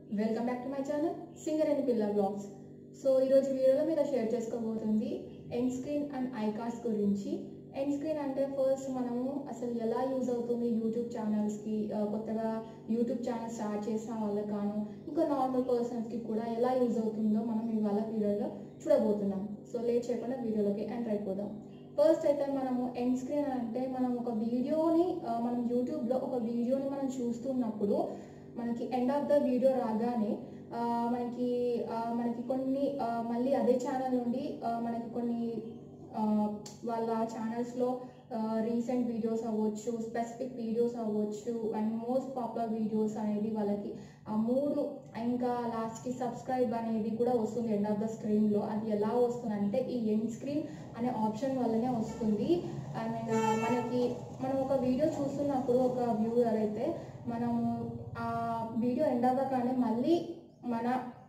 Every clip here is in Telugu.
welcome back to my channel singer and పిల్ల బ్లాగ్స్ సో ఈరోజు వీడియోలో మీద షేర్ చేసుకోబోతుంది ఎండ్ స్క్రీన్ అండ్ ఐకార్డ్స్ గురించి ఎండ్ స్క్రీన్ అంటే ఫస్ట్ మనము అసలు ఎలా యూజ్ అవుతుంది యూట్యూబ్ ఛానల్స్కి కొత్తగా యూట్యూబ్ ఛానల్ స్టార్ట్ చేసిన వాళ్ళకి కాను ఇంకా నార్మల్ పర్సన్స్కి కూడా ఎలా యూజ్ అవుతుందో మనం ఇవాళ వీడియోలో చూడబోతున్నాం సో లేట్ చేయకుండా వీడియోలోకి ఎంటర్ అయిపోదాం ఫస్ట్ అయితే మనము ఎండ్ స్క్రీన్ అంటే మనం ఒక వీడియోని ఆ, మనం యూట్యూబ్లో ఒక వీడియోని మనం చూస్తున్నప్పుడు మనకి ఎండ్ ఆఫ్ ద వీడియో రాగానే ఆ, మనకి ఆ, మనకి కొన్ని ఆ, మళ్ళీ అదే ఛానల్ నుండి ఆ, మనకి కొన్ని ఆ, వాళ్ళ ఛానల్స్లో రీసెంట్ వీడియోస్ అవ్వచ్చు స్పెసిఫిక్ వీడియోస్ అవ్వచ్చు అండ్ మోస్ట్ పాపులర్ వీడియోస్ అనేది వాళ్ళకి ఆ మూడు ఇంకా లాస్ట్కి సబ్స్క్రైబ్ అనేది కూడా వస్తుంది ఎండ్ ఆఫ్ ద స్క్రీన్లో అది ఎలా వస్తుంది అంటే ఈ ఎండ్ స్క్రీన్ అనే ఆప్షన్ వల్లనే వస్తుంది ఐ మీన్ మనకి మనం ఒక వీడియో చూస్తున్నప్పుడు ఒక వ్యూవర్ అయితే మనము ఆ వీడియో ఎండ్ అవ్వగానే మళ్ళీ మన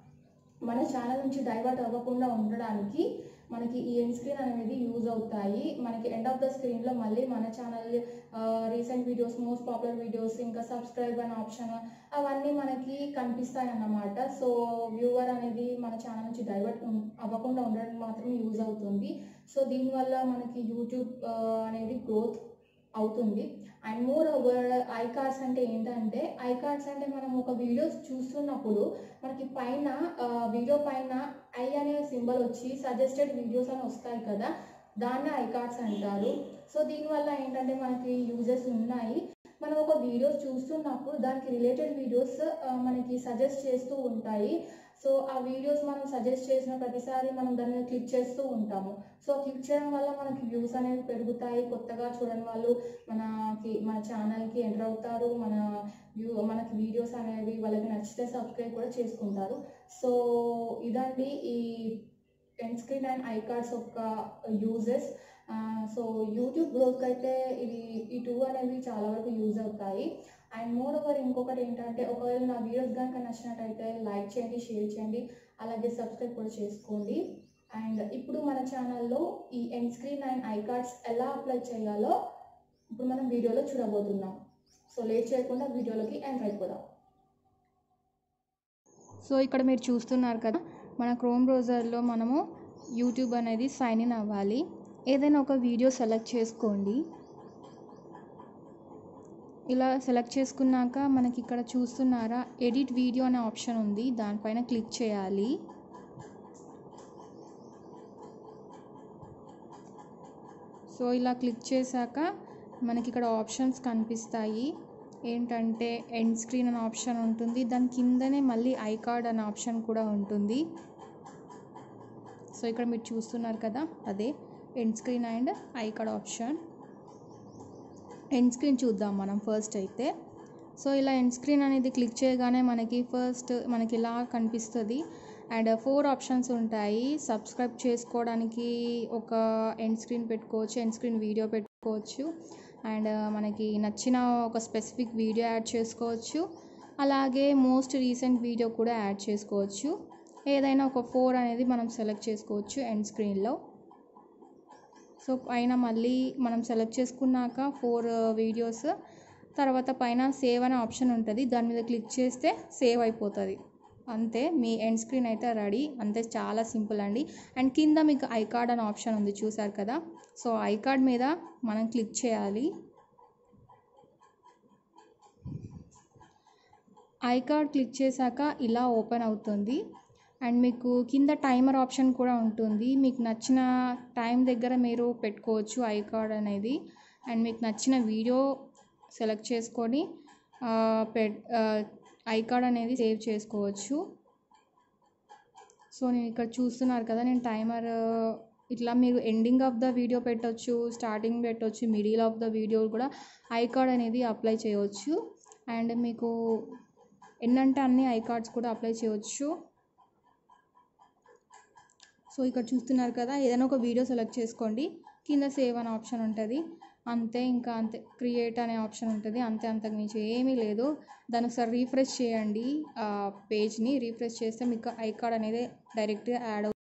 మన ఛానల్ నుంచి డైవర్ట్ అవ్వకుండా ఉండడానికి మనకి ఈ ఎండ్ స్క్రీన్ అనేది యూజ్ అవుతాయి మనకి ఎండ్ ఆఫ్ ద స్క్రీన్లో మళ్ళీ మన channel recent videos most popular videos ఇంకా సబ్స్క్రైబ్ అనే ఆప్షన్ అవన్నీ మనకి కనిపిస్తాయి అన్నమాట సో వ్యూవర్ అనేది మన ఛానల్ నుంచి డైవర్ట్ అవ్వకుండా ఉండడానికి మాత్రమే యూజ్ అవుతుంది సో దీనివల్ల మనకి యూట్యూబ్ అనేది గ్రోత్ అవుతుంది and more over I cards అంటే ఏంటంటే ఐ కార్డ్స్ అంటే మనం ఒక వీడియో చూస్తున్నప్పుడు మనకి పైన వీడియో పైన ఐ అనే సింబల్ వచ్చి సజెస్టెడ్ వీడియోస్ అని వస్తాయి కదా దాన్నే ఐ కార్డ్స్ అంటారు సో దీనివల్ల ఏంటంటే మనకి యూజెస్ ఉన్నాయి మనం ఒక వీడియో చూస్తున్నప్పుడు దానికి రిలేటెడ్ వీడియోస్ మనకి సజెస్ట్ చేస్తూ ఉంటాయి సో ఆ వీడియోస్ మనం సజెస్ట్ చేసిన ప్రతిసారి మనం దాన్ని క్లిక్ చేస్తూ ఉంటాము సో క్లిక్ చేయడం వల్ల మనకి వ్యూస్ అనేవి పెరుగుతాయి కొత్తగా చూడని వాళ్ళు మనకి మన ఛానల్కి ఎంటర్ అవుతారు మన వ్యూ మనకి వీడియోస్ అనేవి వాళ్ళకి నచ్చితే సబ్స్క్రైబ్ కూడా చేసుకుంటారు సో ఇదండి ఈ టెన్ స్క్రీన్ అండ్ ఐ కార్డ్స్ యొక్క యూజెస్ సో యూట్యూబ్ గ్రోత్కి అయితే ఇది ఈ టూ అనేవి చాలా వరకు యూజ్ అవుతాయి అండ్ మోర్ ఓవర్ ఇంకొకటి ఏంటంటే ఒకవేళ నా వీడియోస్ కనుక నచ్చినట్టయితే లైక్ చేయండి షేర్ చేయండి అలాగే సబ్స్క్రైబ్ కూడా చేసుకోండి అండ్ ఇప్పుడు మన ఛానల్లో ఈ end screen and I cards ఎలా అప్లై చేయాలో ఇప్పుడు మనం వీడియోలో చూడబోతున్నాం సో లేట్ చేయకుండా వీడియోలోకి ఎంటర్ అయిపోదాం సో ఇక్కడ మీరు చూస్తున్నారు కదా మన క్రోమ్ బ్రౌజర్లో మనము యూట్యూబ్ అనేది సైన్ ఇన్ అవ్వాలి ఏదైనా ఒక వీడియో సెలెక్ట్ చేసుకోండి ఇలా సెలెక్ట్ చేసుకున్నాక మనకి ఇక్కడ చూస్తున్నారా ఎడిట్ వీడియో అనే ఆప్షన్ ఉంది దానిపైన క్లిక్ చేయాలి సో ఇలా క్లిక్ చేశాక మనకి ఇక్కడ ఆప్షన్స్ కనిపిస్తాయి ఏంటంటే ఎండ్ స్క్రీన్ అనే ఆప్షన్ ఉంటుంది దాని కిందనే మళ్ళీ ఐ కార్డ్ అనే ఆప్షన్ కూడా ఉంటుంది సో ఇక్కడ మీరు చూస్తున్నారు కదా అదే end screen and I card option end screen చూద్దాం మనం ఫస్ట్ అయితే సో ఇలా ఎండ్ స్క్రీన్ అనేది క్లిక్ చేయగానే మనకి ఫస్ట్ మనకి ఇలా కనిపిస్తుంది అండ్ ఫోర్ ఆప్షన్స్ ఉంటాయి సబ్స్క్రైబ్ చేసుకోవడానికి ఒక ఎండ్ స్క్రీన్ పెట్టుకోవచ్చు ఎండ్ స్క్రీన్ వీడియో పెట్టుకోవచ్చు అండ్ మనకి నచ్చిన ఒక స్పెసిఫిక్ వీడియో యాడ్ చేసుకోవచ్చు అలాగే మోస్ట్ రీసెంట్ వీడియో కూడా యాడ్ చేసుకోవచ్చు ఏదైనా ఒక ఫోర్ అనేది మనం సెలెక్ట్ చేసుకోవచ్చు ఎండ్ స్క్రీన్లో సో పైన మళ్ళీ మనం సెలెక్ట్ చేసుకున్నాక ఫోర్ వీడియోస్ తర్వాత పైన సేవ్ అనే ఆప్షన్ ఉంటుంది దాని మీద క్లిక్ చేస్తే సేవ్ అయిపోతుంది అంతే మీ ఎండ్ స్క్రీన్ అయితే రెడీ అంతే చాలా సింపుల్ అండి అండ్ కింద మీకు ఐ కార్డ్ అనే ఆప్షన్ ఉంది చూసారు కదా సో ఐ కార్డ్ మీద మనం క్లిక్ చేయాలి ఐ కార్డ్ క్లిక్ చేశాక ఇలా ఓపెన్ అవుతుంది అండ్ మీకు కింద టైమర్ ఆప్షన్ కూడా ఉంటుంది మీకు నచ్చిన టైం దగ్గర మీరు పెట్టుకోవచ్చు ఐ కార్డ్ అనేది అండ్ మీకు నచ్చిన వీడియో సెలెక్ట్ చేసుకొని ఆ, పెట్ ఐ కార్డ్ అనేది సేవ్ చేసుకోవచ్చు సో నేను ఇక్కడ చూస్తున్నారు కదా నేను టైమర్ ఇట్లా మీరు ఎండింగ్ ఆఫ్ ద వీడియో పెట్టొచ్చు స్టార్టింగ్ పెట్టొచ్చు మిడిల్ ఆఫ్ ద వీడియో కూడా ఐ కార్డ్ అనేది అప్లై చేయవచ్చు అండ్ మీకు ఎన్నంటే అన్ని ఐ కార్డ్స్ కూడా అప్లై చేయవచ్చు సో ఇక్కడ చూస్తున్నారు కదా ఏదైనా ఒక వీడియో సెలెక్ట్ చేసుకోండి కింద సేవ్ అనే ఆప్షన్ ఉంటుంది అంతే ఇంకా అంతే క్రియేట్ అనే ఆప్షన్ ఉంటుంది అంతే అంతకు మించి ఏమీ లేదు దాన్ని ఒకసారి రీఫ్రెష్ చేయండి ఆ పేజ్ని రీఫ్రెష్ చేస్తే మీకు ఐ కార్డ్ అనేది డైరెక్ట్గా యాడ్